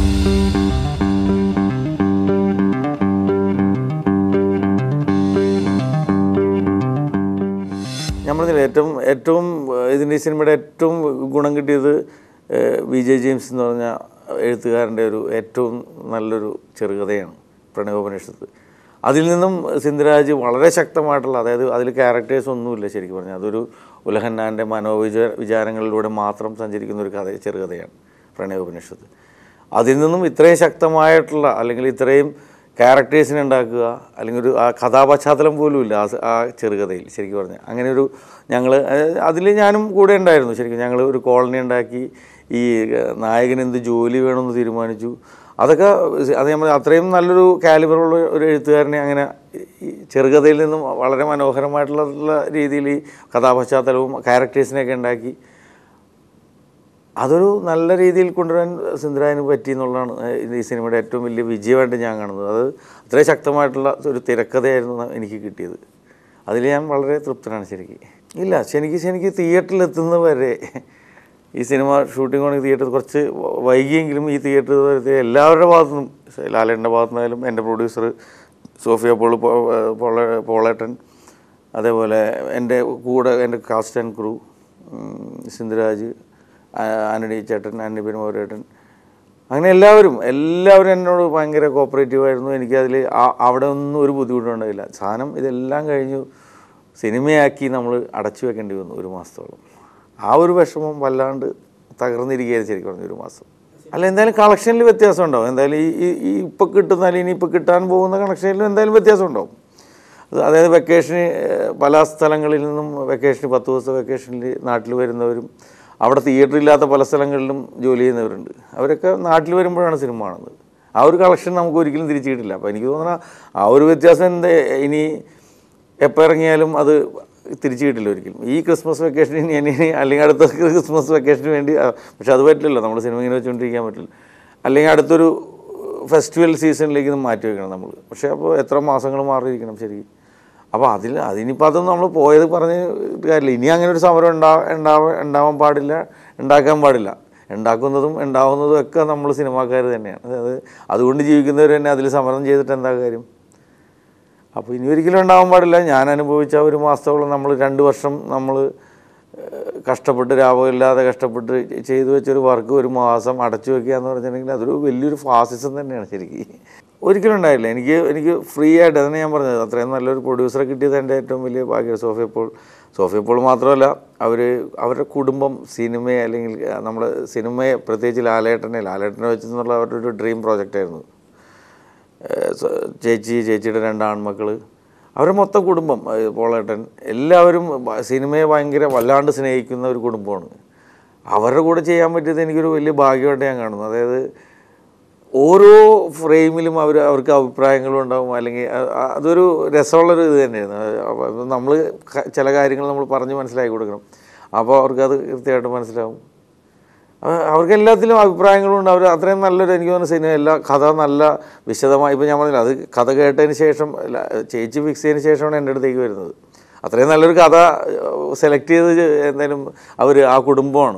ഞാൻ പറഞ്ഞില്ല ഏറ്റവും ഏറ്റവും ഏഹ്, ഇതിൻ്റെ ഈ സിനിമയുടെ ഏറ്റവും ഗുണം കിട്ടിയത് ഏഹ്, വി ജെ ജെയിംസ് എന്ന് പറഞ്ഞ എഴുത്തുകാരൻ്റെ ഒരു ഏറ്റവും നല്ലൊരു ചെറുകഥയാണ് പ്രണയോപനിഷത്ത് അതിൽ നിന്നും സിന്ധുരാജ് വളരെ ശക്തമായിട്ടുള്ള അതായത് അതിൽ ക്യാരക്ടേഴ്സ് ഒന്നുമില്ല ശരിക്കും പറഞ്ഞാൽ അതൊരു ഉലഹന്നാൻ്റെ മനോവിച വിചാരങ്ങളിലൂടെ മാത്രം സഞ്ചരിക്കുന്ന ഒരു കഥ ചെറുകഥയാണ് പ്രണയോപനിഷത്ത് അതിൽ നിന്നും ഇത്രയും ശക്തമായിട്ടുള്ള അല്ലെങ്കിൽ ഇത്രയും ക്യാരക്ടേഴ്സിനെ ഉണ്ടാക്കുക അല്ലെങ്കിൽ ഒരു ആ കഥാപശ്ചാത്തലം പോലും ഇല്ല ആ സ- ആ ചെറുകഥയിൽ ശരിക്കും പറഞ്ഞാൽ അങ്ങനെ ഒരു ഞങ്ങൾ അതിൽ ഞാനും കൂടെ ഉണ്ടായിരുന്നു ശരിക്കും ഞങ്ങൾ ഒരു കോളനി ഉണ്ടാക്കി ഈ ഏഹ്, നായകന് എന്ത് ജോലി വേണമെന്ന് തീരുമാനിച്ചു അതൊക്കെ അത് നമ്മൾ അത്രയും നല്ലൊരു കാലിബറുള്ള ഒരു എഴുത്തുകാരനെ അങ്ങനെ ഈ ചെറുകഥയിൽ നിന്നും വളരെ മനോഹരമായിട്ടുള്ള രീതിയിൽ ഈ കഥാപശ്ചാത്തലവും ക്യാരക്ടേഴ്സിനെയൊക്കെ ഉണ്ടാക്കി അതൊരു നല്ല രീതിയിൽ കൊണ്ടുവരാൻ സിന്ധുരായന് പറ്റി എന്നുള്ളതാണ് ഏഹ് ഈ സിനിമയുടെ ഏറ്റവും വലിയ വിജയമായിട്ട് ഞാൻ കാണുന്നത് അത് അത്രയും ശക്തമായിട്ടുള്ള ഒരു തിരക്കഥയായിരുന്നു ന- എനിക്ക് കിട്ടിയത് അതിൽ ഞാൻ വളരെ തൃപ്തനാണ് ശരിക്കും ഇല്ല ശനിക്ക് ശനിക്ക് തിയേറ്ററിൽ എത്തുന്നത് വരെ ഈ സിനിമ ഷൂട്ടിംഗ് ആണെങ്കിൽ തിയേറ്റർ കുറച്ച് വ- വൈകിയെങ്കിലും ഈ തിയേറ്റർ എല്ലാവരുടെ ഭാഗത്തുനിന്നും ലാലേട്ടൻ്റെ ഭാഗത്തുനിന്നായാലും എൻ്റെ പ്രൊഡ്യൂസർ സോഫിയ പോൾ പോ- പോള പോളേട്ടൻ അതേപോലെ എൻ്റെ കൂടെ എൻ്റെ കാസ്റ്റ് ആൻഡ് ക്രൂ സിന്ധുരാജ് ആ- ആന്റണി ചേട്ടൻ ആന്റണി പെരുമാറേട്ടൻ അങ്ങനെ എല്ലാവരും എല്ലാവരും എന്നോട് ഭയങ്കര കോപ്പറേറ്റീവ് ആയിരുന്നു എനിക്കതിൽ അവിടെ ഒന്നും ഒരു ബുദ്ധിമുട്ടുണ്ടായില്ല സാധനം ഇതെല്ലാം കഴിഞ്ഞു സിനിമയാക്കി നമ്മൾ അടച്ചു വെക്കേണ്ടി വന്നു ഒരു മാസത്തോളം ആ ഒരു വിഷമം വല്ലാണ്ട് തകർന്നിരിക്കുകയായിരുന്നു ശരിക്കും പറഞ്ഞു ഒരു മാസം അല്ല എന്തായാലും കളക്ഷനിൽ വ്യത്യാസം ഉണ്ടാവും എന്തായാലും ഈ ഈ- ഈ ഇപ്പോൾ കിട്ടുന്ന അല്ലെങ്കിൽ ഇനി ഇപ്പോൾ കിട്ടാൻ പോകുന്ന കണക്ഷനിലും എന്തായാലും വ്യത്യാസം ഉണ്ടാവും അത് അതായത് വെക്കേഷന് ഏഹ്, പല സ്ഥലങ്ങളിൽ നിന്നും വെക്കേഷന് പത്ത് ദിവസത്തെ വെക്കേഷനിൽ നാട്ടിൽ വരുന്നവരും അവിടെ തിയേറ്റർ ഇല്ലാത്ത പല സ്ഥലങ്ങളിലും ജോലി ചെയ്യുന്നവരുണ്ട് അവരൊക്കെ നാട്ടിൽ വരുമ്പോഴാണ് സിനിമ കാണുന്നത് ആ ഒരു കളക്ഷൻ നമുക്ക് ഒരിക്കലും തിരിച്ചു കിട്ടില്ല അപ്പോൾ എനിക്ക് തോന്നുന്ന ആ ഒരു വ്യത്യാസം എന്താ ഇനി എപ്പോൾ ഇറങ്ങിയാലും അത് തിരിച്ചു കിട്ടില്ല ഒരിക്കലും ഈ ക്രിസ്മസ് വെക്കേഷന് ഇനി ഇനി അല്ലെങ്കിൽ അടുത്ത ക്രിസ്മസ് വെക്കേഷന് വേണ്ടി ആ, പക്ഷെ അത് പറ്റില്ലല്ലോ നമ്മൾ സിനിമ ഇങ്ങനെ വെച്ചുകൊണ്ടിരിക്കാൻ പറ്റില്ല അല്ലെങ്കിൽ അടുത്തൊരു ഫെസ്റ്റിവൽ സീസണിലേക്ക് ഇത് മാറ്റി വെക്കണം നമ്മൾ പക്ഷേ അപ്പോൾ എത്ര മാസങ്ങൾ മാറിയിരിക്കണം ശരിക്കും അപ്പോൾ അതിൽ അതിനിപ്പോൾ അതൊന്നും നമ്മൾ പോയത് പറഞ്ഞ് കാര്യമില്ല ഇനി അങ്ങനെ ഒരു സമരം ഉണ്ടാ ഉണ്ടാവ ഉണ്ടാവാൻ പാടില്ല ഉണ്ടാക്കാൻ പാടില്ല ഉണ്ടാക്കുന്നതും ഉണ്ടാവുന്നതും ഒക്കെ നമ്മൾ സിനിമാക്കാർ തന്നെയാണ് അതായത് അതുകൊണ്ട് ജീവിക്കുന്നവർ തന്നെ അതിൽ സമരം ചെയ്തിട്ട് എന്താ കാര്യം അപ്പോൾ ഇനി ഒരിക്കലും ഉണ്ടാവാൻ പാടില്ല ഞാൻ അനുഭവിച്ച ഒരു മാസത്തോളം നമ്മൾ രണ്ട് വർഷം നമ്മൾ കഷ്ടപ്പെട്ട് രാപമില്ലാതെ കഷ്ടപ്പെട്ട് ചെയ്തു വെച്ചൊരു വർക്ക് ഒരു മാസം അടച്ചു വെക്കുക എന്ന് പറഞ്ഞിട്ടുണ്ടെങ്കിൽ അതൊരു വലിയൊരു ഫാസിസം തന്നെയാണ് ശരിക്കും ഒരിക്കലും ഉണ്ടായില്ല എനിക്ക് എനിക്ക് ഫ്രീ ആയിട്ട് അതാണ് ഞാൻ പറഞ്ഞത് അത്രയും നല്ലൊരു പ്രൊഡ്യൂസറെ കിട്ടിയത് എൻ്റെ ഏറ്റവും വലിയ ഭാഗ്യം സോഫിയ പോൾ സോഫിയ പോൾ മാത്രമല്ല അവർ അവരുടെ കുടുംബം സിനിമയെ അല്ലെങ്കിൽ നമ്മുടെ സിനിമയെ പ്രത്യേകിച്ച് ലാലേട്ടനെ ലാലേട്ടനെ വെച്ചെന്നുള്ള അവരുടെ ഒരു ഡ്രീം പ്രോജക്റ്റായിരുന്നു ഏഹ് സ- ചേച്ചി ചേച്ചിയുടെ രണ്ട് ആൺമക്കൾ അവരുടെ മൊത്തം കുടുംബം ഏഹ് പോളേട്ടൻ എല്ലാവരും ഭ- സിനിമയെ ഭയങ്കര വല്ലാണ്ട് സ്നേഹിക്കുന്ന ഒരു കുടുംബമാണ് അവരുടെ കൂടെ ചെയ്യാൻ പറ്റിയത് എനിക്കൊരു വലിയ ഭാഗ്യമായിട്ട് ഞാൻ കാണുന്നു അതായത് ഓരോ ഫ്രെയിമിലും അവർ അവർക്ക് അഭിപ്രായങ്ങളും ഉണ്ടാവും അല്ലെങ്കിൽ അ- അ- അതൊരു രസമുള്ളൊരു ഇത് തന്നെയായിരുന്നു നമ്മൾ ചില കാര്യങ്ങൾ നമ്മൾ പറഞ്ഞ് മനസ്സിലാക്കി കൊടുക്കണം അപ്പോൾ അവർക്കത് കൃത്യമായിട്ട് മനസ്സിലാവും അവ- അവർക്ക് എല്ലാത്തിലും അഭിപ്രായങ്ങളും ഉണ്ട് അവർ അത്രയും നല്ലൊരു എനിക്ക് തോന്നുന്നു സിനിമ എല്ലാ കഥ നല്ല വിശദമായി ഇപ്പോൾ ഞാൻ പറഞ്ഞില്ല അത് കഥ കേട്ടതിന് ശേഷം അല്ല, ചേച്ചി ഫിക്സ് ചെയ്തതിന് ശേഷമാണ് എൻ്റെ അടുത്തേക്ക് വരുന്നത് അത്രയും നല്ലൊരു കഥ സെലക്ട് ചെയ്ത് എന്തായാലും അവർ ആ കുടുംബമാണ്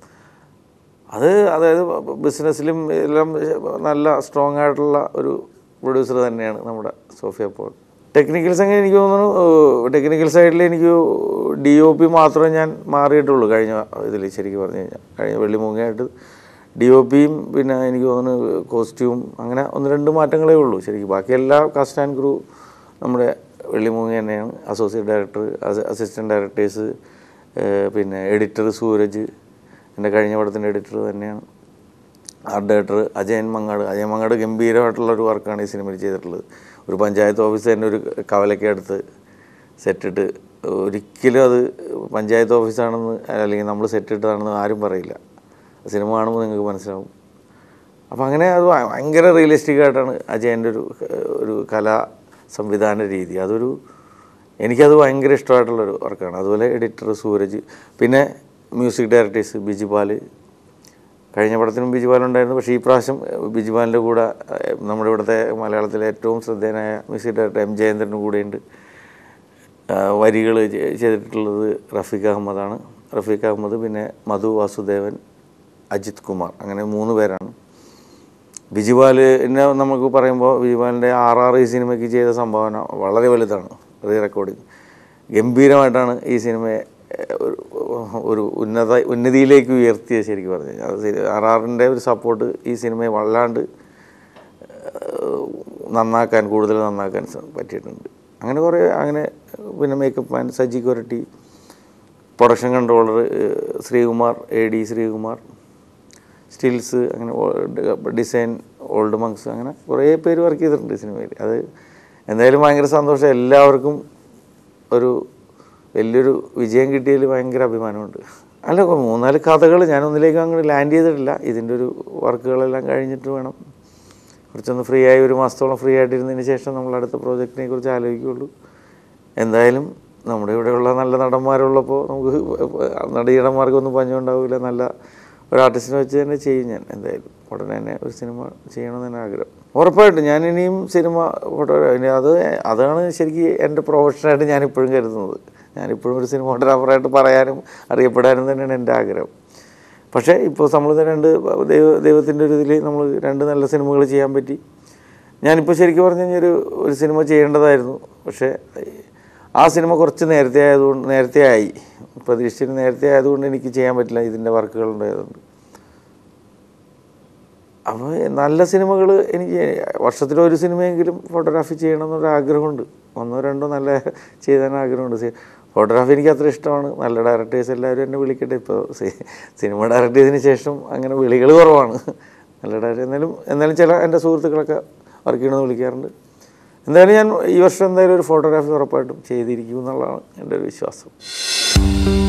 അത് അതായത് ബിസിനസ്സിലും എല്ലാം നല്ല സ്ട്രോങ് ആയിട്ടുള്ള ഒരു പ്രൊഡ്യൂസർ തന്നെയാണ് നമ്മുടെ സോഫിയ പോൾ ടെക്നിക്കൽ സംഗതി എനിക്ക് തോന്നുന്നു ടെക്നിക്കൽ സൈഡിൽ എനിക്ക് ഡി ഒ പി മാത്രമേ ഞാൻ മാറിയിട്ടുള്ളൂ കഴിഞ്ഞ ഇതിൽ ശരിക്കും പറഞ്ഞു കഴിഞ്ഞാൽ കഴിഞ്ഞ വെള്ളിമൂങ്ങയായിട്ട് ഡി ഒ പിയും പിന്നെ എനിക്ക് തോന്നുന്നു കോസ്റ്റ്യൂം അങ്ങനെ ഒന്ന് രണ്ട് മാറ്റങ്ങളേ ഉള്ളൂ ശരിക്കും ബാക്കി എല്ലാ കാസ്റ്റ് ആൻഡ് ക്രൂ നമ്മുടെ വെള്ളിമൂങ്ങ തന്നെയാണ് അസോസിയേറ്റ് ഡയറക്ടർ അസിസ്റ്റൻറ്റ് ഡയറക്ടേഴ്സ് പിന്നെ എഡിറ്റർ സൂരജ് എൻ്റെ കഴിഞ്ഞ പടത്തിൻ്റെ എഡിറ്റർ തന്നെയാണ് ആർട്ട് ഡയറക്ടർ അജയൻ മങ്ങാട് അജയൻ മങ്ങാട് ഗംഭീരമായിട്ടുള്ള ഒരു വർക്കാണ് ഈ സിനിമയിൽ ചെയ്തിട്ടുള്ളത് ഒരു പഞ്ചായത്ത് ഓഫീസ് തന്നെ ഒരു കവലയ്ക്ക് അടുത്ത് സെറ്റിട്ട് ഒരിക്കലും അത് പഞ്ചായത്ത് ഓഫീസാണെന്ന് അല്ലെങ്കിൽ നമ്മൾ സെറ്റിട്ടതാണെന്ന് ആരും പറയില്ല സിനിമ കാണുമ്പോൾ നിങ്ങൾക്ക് മനസ്സിലാവും അപ്പോൾ അങ്ങനെ അത് ഭ- ഭയങ്കര റിയലിസ്റ്റിക് ആയിട്ടാണ് അജയൻ്റെ ഒരു ഒരു കലാ സംവിധാന രീതി അതൊരു എനിക്കത് ഭയങ്കര ഇഷ്ടമായിട്ടുള്ളൊരു വർക്കാണ് അതുപോലെ എഡിറ്റർ സൂരജ് പിന്നെ മ്യൂസിക് ഡയറക്ടേഴ്സ് ബിജിപാൽ കഴിഞ്ഞ പടത്തിനും ബിജുപാൽ ഉണ്ടായിരുന്നു പക്ഷേ ഈ പ്രാവശ്യം ബിജുപാലിൻ്റെ കൂടെ ഏഹ്, നമ്മുടെ ഇവിടുത്തെ മലയാളത്തിലെ ഏറ്റവും ശ്രദ്ധേയനായ മ്യൂസിക് ഡയറക്ടർ എം ജയേന്ദ്രനും കൂടെയുണ്ട് വരികൾ ചെയ്തിട്ടുള്ളത് റഫീഖ് അഹമ്മദാണ് റഫീഖ് അഹമ്മദ് പിന്നെ മധു വാസുദേവൻ അജിത് കുമാർ അങ്ങനെ മൂന്ന് പേരാണ് ബിജുപാലിനെ നമുക്ക് പറയുമ്പോൾ ബിജുപാലിൻ്റെ ആർ ആർ ഈ സിനിമയ്ക്ക് ചെയ്ത സംഭാവന വളരെ വലുതാണ് റീ റെക്കോർഡിങ് ഗംഭീരമായിട്ടാണ് ഈ സിനിമയെ ഏഹ്, ഒരു ഒരു ഉന്നത ഉന്നതിയിലേക്ക് ഉയർത്തിയത് ശരിക്കും പറഞ്ഞു കഴിഞ്ഞാൽ അത് ആർ ആറിൻ്റെ ഒരു സപ്പോർട്ട് ഈ സിനിമയെ വല്ലാണ്ട് ഏഹ്, നന്നാക്കാൻ കൂടുതൽ നന്നാക്കാൻ സ- പറ്റിയിട്ടുണ്ട് അങ്ങനെ കുറേ അങ്ങനെ പിന്നെ makeup man Saji Koratty production controller Sreekumar A D Sreekumar stills അങ്ങനെ ഓ- ഡിസൈൻ ഓൾഡ് മങ്സ് അങ്ങനെ കുറേ പേര് വർക്ക് ചെയ്തിട്ടുണ്ട് ഈ സിനിമയിൽ അത് എന്തായാലും ഭയങ്കര സന്തോഷം എല്ലാവർക്കും ഒരു വലിയൊരു വിജയം കിട്ടിയതിൽ ഭയങ്കര അഭിമാനമുണ്ട് അല്ല കൊ- മൂന്നാല് കഥകൾ ഞാനൊന്നിലേക്ക് അങ്ങോട്ട് ലാൻഡ് ചെയ്തിട്ടില്ല ഇതിൻ്റെ ഒരു വർക്കുകളെല്ലാം കഴിഞ്ഞിട്ട് വേണം കുറച്ചൊന്ന് ഫ്രീ ആയി ഒരു മാസത്തോളം ഫ്രീ ആയിട്ടിരുന്നതിന് ശേഷം നമ്മൾ അടുത്ത പ്രോജക്റ്റിനെ കുറിച്ച് ആലോചിക്കുകയുള്ളൂ എന്തായാലും നമ്മുടെ ഇവിടെയുള്ള നല്ല നടന്മാരുള്ളപ്പോൾ നമുക്ക് നടീടന്മാർക്കൊന്നും പഞ്ഞുണ്ടാവില്ല നല്ല ഒരു ആർട്ടിസ്റ്റിനെ വെച്ച് തന്നെ ചെയ്യും ഞാൻ എന്തായാലും ഉടനെ തന്നെ ഒരു സിനിമ ചെയ്യണമെന്ന് തന്നെ ആഗ്രഹം ഉറപ്പായിട്ടും ഞാൻ ഇനിയും സിനിമ ഫോട്ടോഗ്രാഫി അത് അതാണ് ശരിക്കും എൻ്റെ പ്രൊഫഷനായിട്ട് ഞാനിപ്പോഴും കരുതുന്നത് ഞാനിപ്പോഴും ഒരു സിനിമ ഫോട്ടോഗ്രാഫറായിട്ട് പറയാനും അറിയപ്പെടാനും തന്നെയാണ് എൻ്റെ ആഗ്രഹം പക്ഷേ ഇപ്പോൾ നമ്മൾ രണ്ട് ദൈവ ദൈവത്തിൻ്റെ ഒരു ഇതിൽ നമ്മൾ രണ്ട് നല്ല സിനിമകൾ ചെയ്യാൻ പറ്റി ഞാനിപ്പോൾ ശരിക്കും പറഞ്ഞു കഴിഞ്ഞാൽ ഒരു ഒരു സിനിമ ചെയ്യേണ്ടതായിരുന്നു പക്ഷേ ആ സിനിമ കുറച്ച് നേരത്തെ ആയതുകൊണ്ട് നേരത്തെ ആയി പ്രതീക്ഷിച്ചിട്ട് നേരത്തെ ആയതുകൊണ്ട് എനിക്ക് ചെയ്യാൻ പറ്റില്ല ഇതിൻ്റെ വർക്കുകൾ ഉണ്ടായതുകൊണ്ട് അപ്പോൾ നല്ല സിനിമകൾ എനിക്ക് വർഷത്തിൽ ഒരു സിനിമയെങ്കിലും ഫോട്ടോഗ്രാഫി ചെയ്യണമെന്നൊരു ആഗ്രഹമുണ്ട് ഒന്നോ രണ്ടോ നല്ല ചെയ്താൻ ആഗ്രഹമുണ്ട് സി- ഫോട്ടോഗ്രാഫി എനിക്ക് അത്ര ഇഷ്ടമാണ് നല്ല ഡയറക്ടേഴ്സ് എല്ലാവരും എന്നെ വിളിക്കട്ടെ ഇപ്പോൾ സി- സിനിമ ഡയറക്റ്റ് ചെയ്തതിന് ശേഷം അങ്ങനെ വിളികൾ കുറവാണ് നല്ല ഡയറക്ടർ എന്നാലും എന്നാലും ചില എൻ്റെ സുഹൃത്തുക്കളൊക്കെ വർക്ക് ചെയ്യണമെന്ന് വിളിക്കാറുണ്ട് എന്തായാലും ഞാൻ ഈ വർഷം എന്തായാലും ഒരു ഫോട്ടോഗ്രാഫി ഉറപ്പായിട്ടും ചെയ്തിരിക്കും എന്നുള്ളതാണ് എൻ്റെ ഒരു വിശ്വാസം